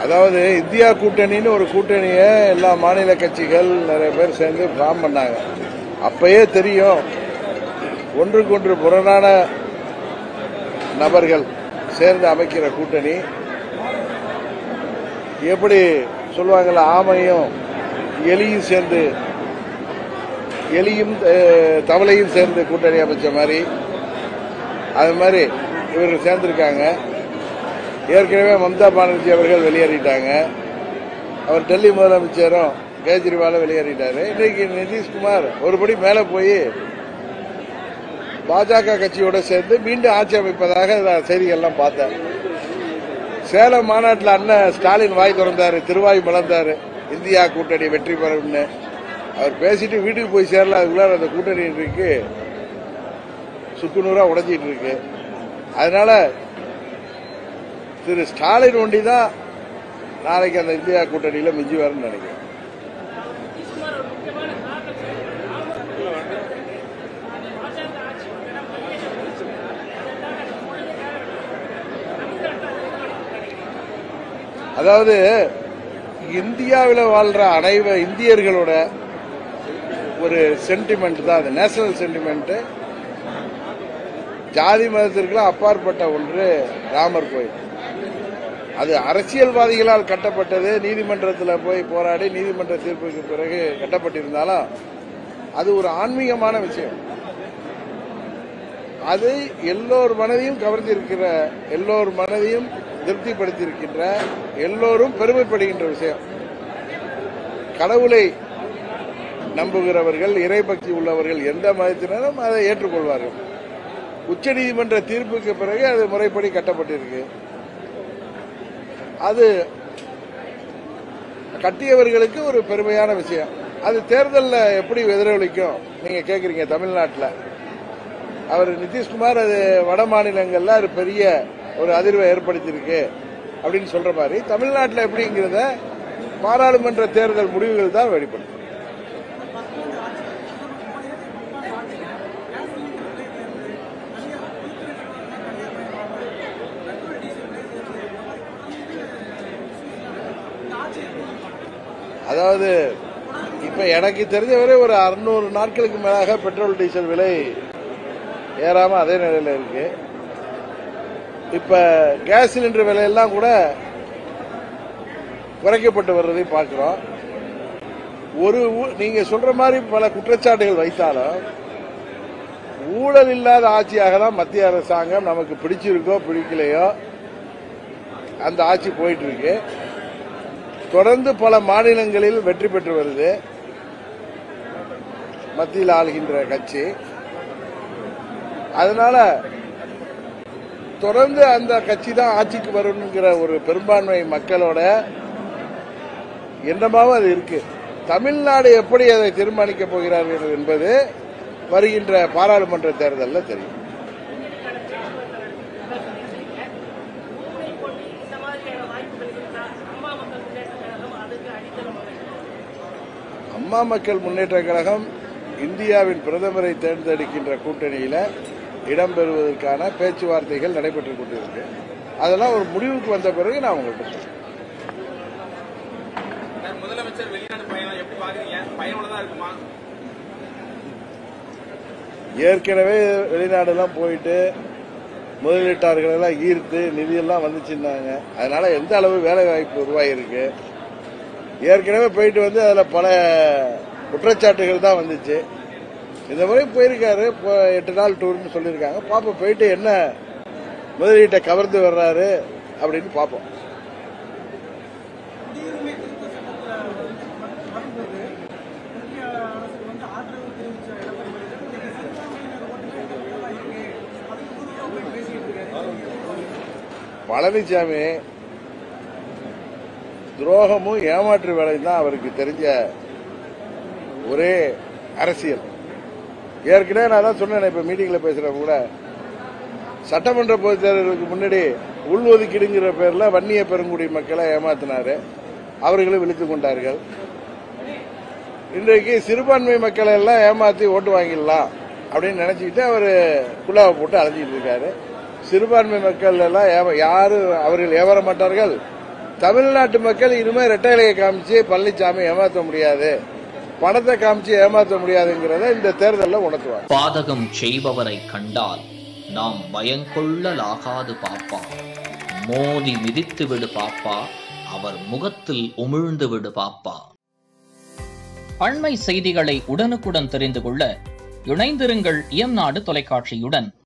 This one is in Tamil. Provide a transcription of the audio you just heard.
அதாவது இந்தியா கூட்டணின்னு ஒரு கூட்டணியை எல்லா மாநில கட்சிகள் நிறைய பேர் சேர்ந்து ஃபார்ம் பண்ணாங்க அப்பயே தெரியும் ஒன்றுக்கொன்று புறநான நபர்கள் சேர்ந்து அமைக்கிற கூட்டணி எப்படி சொல்லுவாங்கல்ல ஆமையும் எலியும் சேர்ந்து எலியும் அஹ், தவளையும் சேர்ந்து கூட்டணி அமைச்ச மாதிரி அது மாதிரி இவர்கள் சேர்ந்திருக்காங்க ஏற்கனவே மம்தா பானர்ஜி அவர்கள் வெளியேறிட்டாங்க அவர் டெல்லி முதலமைச்சரும் கேஜ்ரிவாலும் வெளியேறிட்டாரு இன்னைக்கு நிதிஷ்குமார் ஒருபடி மேலே போய் பாஜக கட்சியோட சேர்ந்து மீண்டும் ஆட்சி அமைப்பதாக நான் செய்திகள்லாம் பார்த்தேன் சேலம் மாநாட்டில் அண்ணன் ஸ்டாலின் வாய் திறந்தாரு திருவாய் மலர்ந்தாரு இந்தியா கூட்டணி வெற்றி பெறும்னு அவர் பேசிட்டு வீட்டுக்கு போய் சேரல அதுக்குள்ளார அந்த கூட்டணி இருக்கு சுக்குநூறா உடைஞ்சிட்டு இருக்கு அதனால திரு ஸ்டாலின் ஒண்டி தான் நாளைக்கு அந்த இந்தியா கூட்டணியில மிஞ்சி வரும்னு நினைக்கிறேன் அதாவது இந்தியாவில் வாழ்ற அனைவ இந்தியர்களோட ஒரு சென்டிமெண்ட் தான் அது நேஷனல் சென்டிமெண்ட் ஜாதி மதத்திற்கெல்லாம் அப்பாற்பட்ட ஒன்று ராமர் கோயில் அது அரசியல்வாதிகளால் கட்டப்பட்டது நீதிமன்றத்தில் போய் போராடி நீதிமன்ற தீர்ப்புக்கு பிறகு கட்டப்பட்டிருந்தாலும் அது ஒரு ஆன்மீகமான விஷயம் அது எல்லோர் மனதையும் கவர்ந்திருக்கிற எல்லோர் மனதையும் திருப்திப்படுத்தியிருக்கின்ற எல்லோரும் பெருமைப்படுகின்ற விஷயம் கடவுளை நம்புகிறவர்கள் இறைபக்தி உள்ளவர்கள் எந்த மதத்தினரும் அதை ஏற்றுக்கொள்வார்கள் உச்சநீதிமன்ற தீர்ப்புக்கு பிறகு அது முறைப்படி கட்டப்பட்டிருக்கு அது கட்டியவர்களுக்கு ஒரு பெருமையான விஷயம் அது தேர்தலில் எப்படி எதிரொலிக்கும் நீங்க கேக்குறீங்க தமிழ்நாட்டில் அவர் நிதிஷ்குமார் அது வட மாநிலங்கள்ல ஒரு பெரிய ஒரு அதிர்வை ஏற்படுத்தியிருக்கு அப்படின்னு சொல்ற மாதிரி தமிழ்நாட்டில் எப்படிங்கிறத பாராளுமன்ற தேர்தல் முடிவுகள் தான் வெளிப்படும் அதாவது இப்ப எனக்கு தெரிஞ்சவரை ஒரு அறுநூறு நாட்களுக்கு மேலாக பெட்ரோல் டீசல் விலை ஏறாம அதே நிலையில இருக்கு இப்ப கேஸ் சிலிண்டர் விலையெல்லாம் கூட குறைக்கப்பட்டு வர்றதை பார்க்கிறோம் ஒரு ஊ- நீங்க சொல்ற மாதிரி பல குற்றச்சாட்டுகள் வைத்தாலும் ஊழல் இல்லாத ஆட்சியாக தான் மத்திய அரசாங்கம் நமக்கு பிடிச்சிருக்கோ பிடிக்கலையோ அந்த ஆட்சி போயிட்டு இருக்கு தொடர்ந்து பல மாநிலங்களில் வெற்றி பெற்று வருது மத்தியில் ஆளுகின்ற கட்சி அதனால தொடர்ந்து அந்த கட்சி தான் ஆட்சிக்கு வருங்கிற ஒரு பெரும்பான்மை மக்களோட எண்ணமாவும் அது இருக்கு தமிழ்நாடு எப்படி அதை தீர்மானிக்கப் போகிறார்கள் என்பது வருகின்ற பாராளுமன்ற தேர்தலில் தெரியும் இந்த மாதிரியான வாய்ப்புகள் இருந்தா அம்மா மக்கள் முன்னேற்ற கழகம் அதுக்கு அடித்தளம் அமைக்கும். அம்மா மக்கள் முன்னேற்ற கழகம் இந்தியாவின் பிரதமரை தேர்ந்தெடுக்கின்ற கூட்டணியில இடம்பெறுவதற்கான பேச்சுவார்த்தைகள் நடைபெற்றுக் கொண்டிருக்கு அதெல்லாம் ஒரு முடிவுக்கு வந்த பிறகு நான் உங்களுக்கு சொல்றேன் சார், முதலமைச்சர் வெளிநாட்டு பயணம் எப்படி பாக்குறீங்க பயனுள்ளதா இருக்குமா ஏற்கனவே வெளிநாடெல்லாம் போயிட்டு முதலீட்டாளர்கள் எல்லாம் ஈர்த்து நிதியெல்லாம் வந்துச்சுன்னாங்க அதனால எந்த அளவு வேலை வாய்ப்பு உருவாகிருக்கு ஏற்கனவே போயிட்டு வந்து அதுல பல குற்றச்சாட்டுகள் தான் வந்துச்சு இந்த முறை போயிருக்காரு இப்போ எட்டு நாள் டூர்னு சொல்லியிருக்காங்க பாப்போம் போயிட்டு என்ன முதலீட்டை கவர்ந்து வர்றாரு அப்படின்னு பார்ப்போம் குடியுரிமை திருத்த சட்டத்தில் வரும்போது இந்திய அரசுக்கு வந்து ஆதரவு தெரிவித்த எடப்பாடி பழனிசாமி இன்னைக்கு சிறுபான்மையினர் ஓட்டுமே எல்லாம் இருக்கு அதுக்கு குருவா போய் பேசிட்டு இருக்காரு பழனிசாமி துரோகமும் ஏமாற்று வேலையும் தான் அவருக்கு தெரிஞ்ச ஒரே அரசியல் ஏற்கனவே நான் தான் சொன்னேன் இப்ப மீட்டிங்ல பேசுறப்ப கூட சட்டமன்ற பொதுத் தேர்தலுக்கு முன்னாடி உள்ஒதுக்கீடுங்கிற பேர்ல வன்னிய பெருங்குடி மக்களை ஏமாத்தினாரு அவர்களும் விழித்துக் கொண்டார்கள் இன்றைக்கு சிறுபான்மை மக்களை எல்லாம் ஏமாத்தி ஓட்டு வாங்கிடலாம் அப்படின்னு நினைச்சுக்கிட்டு அவர் குழாவை போட்டு அலைஞ்சிட்டு இருக்காரு சிறுபான்மை மக்கள் எல்லாம் ஏவ- யாரும் அவர்கள் ஏவர மாட்டார்கள் தமிழ்நாட்டு மக்கள் இனிமே ரெட்டை இலையை காமிச்சு பழனிசாமி ஏமாற்ற முடியாது பணத்தை காமிச்சு ஏமாற்ற முடியாதுங்கிறத இந்த தேர்தலில் உணர்த்துவாங்க பாதகம் செய்பவரை கண்டால் நாம் பயங்கொள்ளலாகாது பாப்பா மோதி மிதித்து விடு பாப்பா அவர் முகத்தில் உமிழ்ந்து விடு பாப்பா அண்மை செய்திகளை உடனுக்குடன் தெரிந்து கொள்ள இணைந்திருங்கள் இயம்நாடு தொலைக்காட்சியுடன்